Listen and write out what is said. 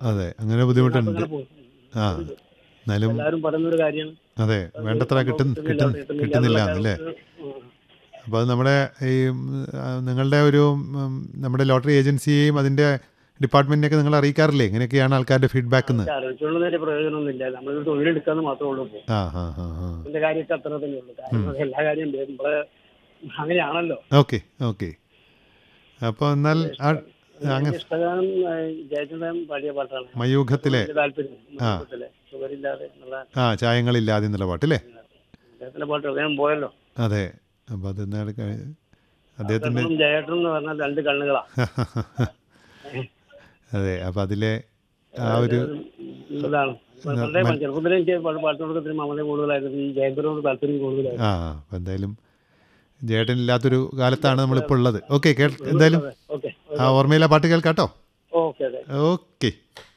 അതെ അങ്ങനെ ബുദ്ധിമുട്ടുണ്ട് അങ്ങനെ പോകും. ആ എന്നാലും എല്ലാവരും പറയുന്ന ഒരു കാര്യമാണ് അതെ വേണ്ടത്ര കിട്ടും കിട്ടും കിട്ടുന്നില്ല എന്നല്ലേ അപ്പോൾ അത് നമ്മുടെ ഈ ഉം, ആ, നിങ്ങളുടെ ഒരു ഉം, നമ്മുടെ ലോട്ടറി ഏജൻസിയെയും അതിൻ്റെ ഡിപ്പാർട്ട്മെൻറ്റിനെയൊക്കെ നിങ്ങൾ അറിയിക്കാറില്ലേ ഇങ്ങനെയൊക്കെയാണ് ആൾക്കാരുടെ ഫീഡ്ബാക്ക് എന്ന് അറിയിച്ചുകൊള്ളുന്നതിന്റെ പ്രയോജനമൊന്നുമില്ല നമ്മൾ തൊഴിലെടുക്കാന്ന് മാത്രമേ ഉള്ളൂ ഇപ്പോൾ ആ ഹാ ഹാ ഹാ ഇതിന്റെ കാര്യമൊക്കെ അത്ര തന്നെ ഉള്ളൂ കാര്യം എല്ലാ കാര്യം നമ്മള് അങ്ങനെയാണല്ലോ ഓക്കെ ഓക്കെ അപ്പോൾ എന്നാൽ ആ എനിക്ക് ഇഷ്ടഗാനം ജയചന്ദ്രൻ പാടിയ പാട്ടാണ് മയൂഖത്തിലെ എനിക്ക് താല്പര്യം മലയാളത്തിലെ സുഖമില്ലാതെ എന്നുള്ള ആ ചായങ്ങളില്ലാതെ എന്നുള്ള പാട്ടല്ലേ അദ്ദേഹത്തിന്റെ പാട്ട് അദ്ദേഹം പോയല്ലോ അതെ അപ്പോൾ അത് എന്നാൽ കഴി- അദ്ദേഹത്തിൻ്റെ അദ്ദേഹത്തിനും ജയേട്ടനും എന്ന് പറഞ്ഞാൽ രണ്ട് കണ്ണുകളാ അതെ അപ്പോൾ അതിലെ ആ ഒരു ഇതാണ് വളരെ ചെറുപ്പത്തിലെ എനിക്ക് പാട്ട് പാട്ടുകൊടുക്കത്തിന് മമത കൂടുതലായിരുന്നു ഈ ജയന്ദ്രനോട് താല്പര്യം കൂടുതലായിരുന്നു ആ അപ്പോൾ എന്തായാലും ജേട്ടനില്ലാത്തൊരു കാലത്താണ് നമ്മളിപ്പോൾ ഉള്ളത് ഓക്കെ കേൾ എന്തായാലും ഓക്കെ ആ ഓർമ്മയില്ല പാട്ട് കേൾക്കാട്ടോ ഓക്കെ അതെ ഓക്കെ